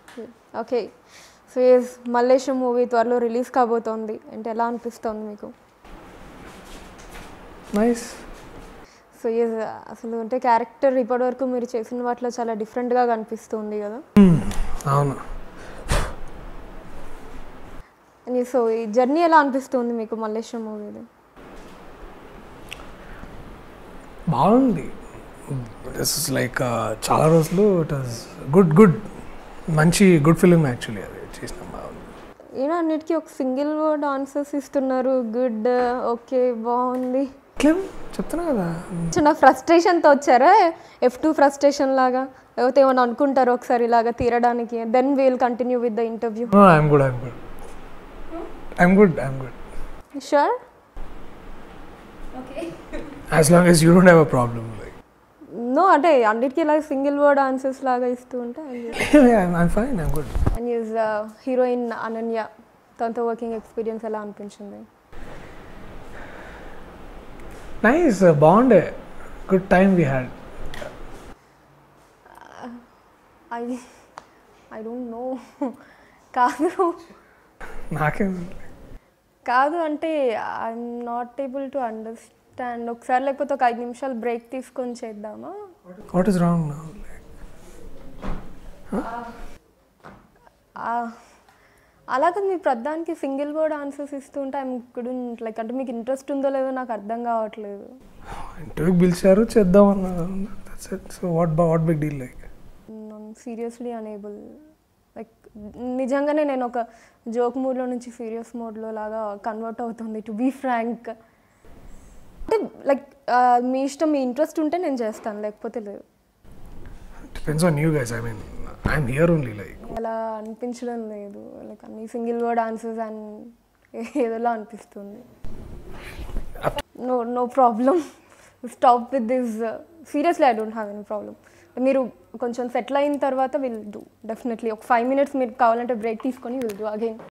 okay so yes Mallesham movie త్వరలో release కాబోతోంది అంటే ఎలా అనిపిస్తోంది మీకు నైస్ సో ఎస్ అసలు అంటే క్యారెక్టర్ ఇప్పటివరకు మీరు చేసిన వాటిలో చాలా డిఫరెంట్గా కనిపిస్తుంది కదా అవును అని సో ఈ జర్నీ ఎలా అనిపిస్తుంది మీకు మల్లేశం మూవీది బాగుంది దిస్ ఇస్ లైక్ చాలా రోజులు ఇట్ వాజ్ గుడ్ గుడ్ మంచి గుడ్ ఫిలిం యాక్చువల్లీ అది చేసిన బాగుంది ఈయన అన్నిటికీ ఒక సింగిల్ వర్డ్ ఆన్సర్స్ ఇస్తున్నారు గుడ్ ఓకే బాగుంది క్లిమ్ చెప్తున్నా కదా చిన్న ఫ్రస్ట్రేషన్తో వచ్చారా ఎఫ్ టూ ఫ్రస్ట్రేషన్ లాగా లేకపోతే ఏమైనా అనుకుంటారు ఒకసారి ఇలాగా తీరడానికి then we'll continue with the interview I'm good I'm good I'm good I'm good sure as long as you don't have a problem like no అంటే అన్నిటికీ ఇలా సింగిల్ వర్డ్ ఆన్సర్స్ లాగా ఇస్తూ ఉంటే I'm fine I'm good and use heroine Ananya తనతో working experience ఎలా అనిపించింది nice బాగుండే good time we had I I don't know కాదు నాకేం కాదు అంటే I'm not able to understand ఒకసారి లేకపోతే ఒక ఐదు నిమిషాలు బ్రేక్ తీసుకొని చేద్దామా వాట్ ఈస్ రాంగ్ నౌ ఆ, అలాగే మీ ప్రధానికి సింగిల్ వర్డ్ ఆన్సర్స్ ఇస్తుంటే ఐమ్ కుడెంట్ లైక్ అంటే మీకు ఇంట్రెస్ట్ ఉందో లేదో నాకు అర్థం కావట్లేదు ఇంటర్వ్యూకి పిలిచారు చేద్దాం అన్నారు that's it so what what big deal like seriously unable like నిజంగానే నేను ఒక జోక్ మూడ్లో నుంచి సీరియస్ మోడ్లో లాగా కన్వర్ట్ అవుతుంది టు బీ ఫ్రాంక్ అంటే లైక్ మీ ఇష్టం మీ ఇంట్రెస్ట్ ఉంటే నేను చేస్తాను లేకపోతే లేదు depends on you guys I mean I'm here only like అలా అనిపించడం లేదు లైక్ అన్ని సింగిల్ వర్డ్ ఆన్సర్స్ అండ్ ఏదోలా అనిపిస్తుంది no no problem stop with this seriously I don't have any problem మీరు కొంచెం సెటిల్ అయిన తర్వాత విల్ డూ డెఫినెట్లీ ఒక ఫైవ్ మినిట్స్ మీరు కావాలంటే బ్రేక్ తీసుకొని విల్ డూ అగైన్